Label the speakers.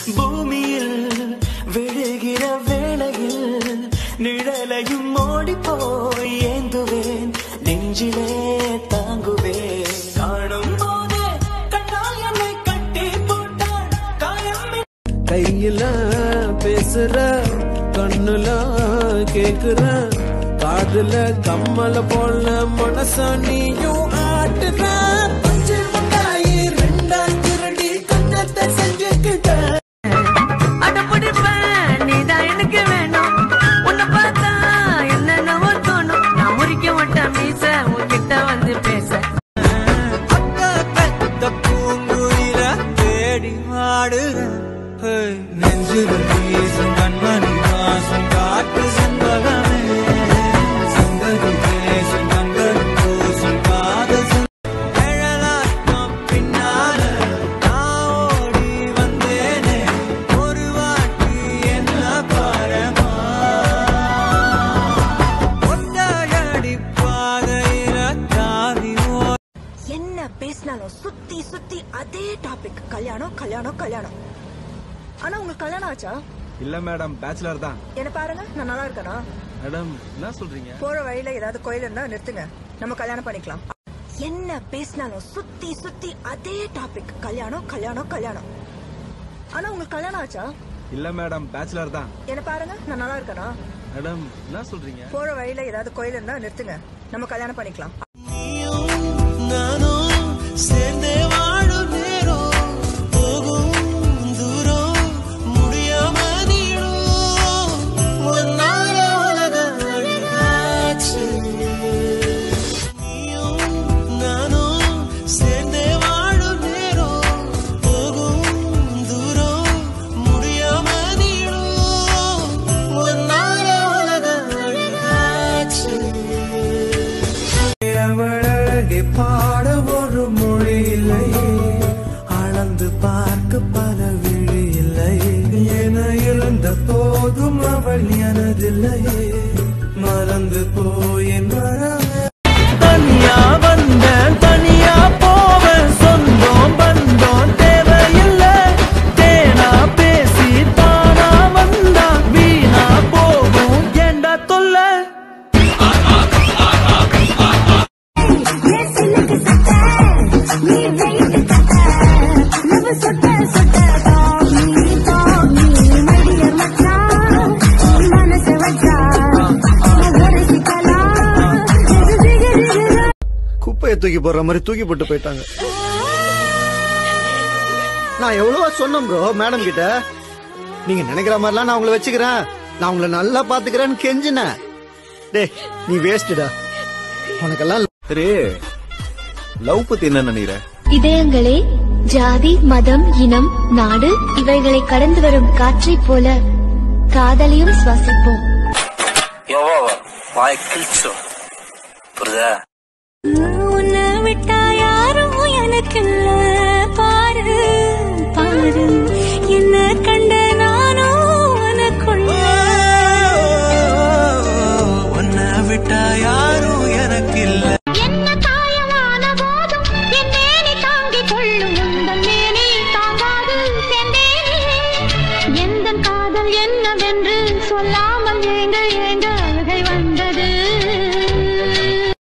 Speaker 1: பூமியில் விழுகிற வேளையில் நிழலையும் ஓடி போய் ஏந்துவேன் நெஞ்சிலே தாங்குவேன் காணும் போதே கண்ணால் என்னை கட்டி போட்டான் காயம்
Speaker 2: கையில பேசுற கண்ணுல கேக்குற காதுல கம்மல போல மனச நீயும் ஆட்டுற பஞ்சு முட்டாயி ரெண்டா திருடி கண்ணத்தை செஞ்சுக்கிட்ட
Speaker 3: அடப்பிடிப்பேன் நீதான் எனக்கு வேணும் உன்னை பார்த்தா என்னென்னவோ தோணும் நான் முறிக்க மாட்டேன் மீச உன்கிட்ட வந்து பேச
Speaker 2: அக்கா பெத்த பூங்குயில தேடி வாடுற நெஞ்சுல வீசும் கண்மணி வாசம் காட்டு செண்பகமே சங்கதி பேசும் கண்கள் பூசும் காதல் எழலாட்டம் பின்னால நான் ஓடி வந்தேனே ஒரு வாட்டி என்ன பாரமா ஒத்தையடி பாதையில தாவி ஓ
Speaker 4: என்ன பேசினாலும் சுத்தி சுத்தி அதே டாபிக் கல்யாணம் கல்யாணம் கல்யாணம் ஆனா உங்களுக்கு கல்யாணம் ஆச்சா
Speaker 5: இல்ல மேடம் பேச்சுலர் தான்
Speaker 4: என்ன பாருங்க நான் நல்லா இருக்கேனா
Speaker 5: மேடம் என்ன சொல்றீங்க
Speaker 4: போற வழியில ஏதாவது கோயில் இருந்தா நிறுத்துங்க நம்ம கல்யாணம் பண்ணிக்கலாம் என்ன பேசினாலும் சுத்தி சுத்தி அதே டாபிக் கல்யாணம் கல்யாணம் கல்யாணம் ஆனா உங்களுக்கு கல்யாணம் ஆச்சா
Speaker 5: இல்ல மேடம் பேச்சுலர் தான்
Speaker 4: என்ன பாருங்க நான் நல்லா இருக்கேனா
Speaker 5: மேடம் என்ன சொல்றீங்க
Speaker 4: போற வழியில ஏதாவது கோயில் இருந்தா நிறுத்துங்க நம்ம கல்யாணம் பண்ணிக்கலாம்
Speaker 2: நானும் சேர்ந்தே வாழும் நேரம் போகும் தூரம் முடியாம நீடும் ஒன்னால உலகம் அழகாச்சு நீயும் நானும் சேர்ந்தே வாழும் நேரம் போகும் தூரம் முடியாம நீடும் ஒன்னால உலகம் அழகாச்சு அவளழகை பாட ஒரு மொழி இல்லையே அளந்து பார்க்க பல விழி இல்லையே என இருந்த போதும் அவள் எனதில்லையே மறந்து போயின் வரவே தனியா வந்தேன் தனியா போவேன் சொந்தம் பந்தம் தேவையில்லை தேனா பேசி தானா வந்தா வீணா போகும் ஏண்டா தொல்லை
Speaker 6: குப்பையை தூக்கி போடுற மாதிரி தூக்கி போட்டு போயிட்டாங்க நான் எவ்வளவோ சொன்னேன் ப்ரோ மேடம் கிட்ட நீங்க நினைக்கிற மாதிரிலாம் நான் உங்களை வச்சுக்கிறேன் நான் உங்களை நல்லா பாத்துக்கிறேன்னு கெஞ்சினேன் டேய் நீ வேஸ்ட்டுடா உனக்கெல்லாம்
Speaker 5: சரி லவ் பத்தி என்ன நினைக்கிற
Speaker 7: இதயங்களே ஜாதி மதம் இனம் நாடு இவைகளை கடந்து வரும் காற்றைப் போல காதலையும் சுவாசிப்போம்
Speaker 1: வாய் கிழிச்சோம் புரியுதா
Speaker 7: உன்னை விட்டா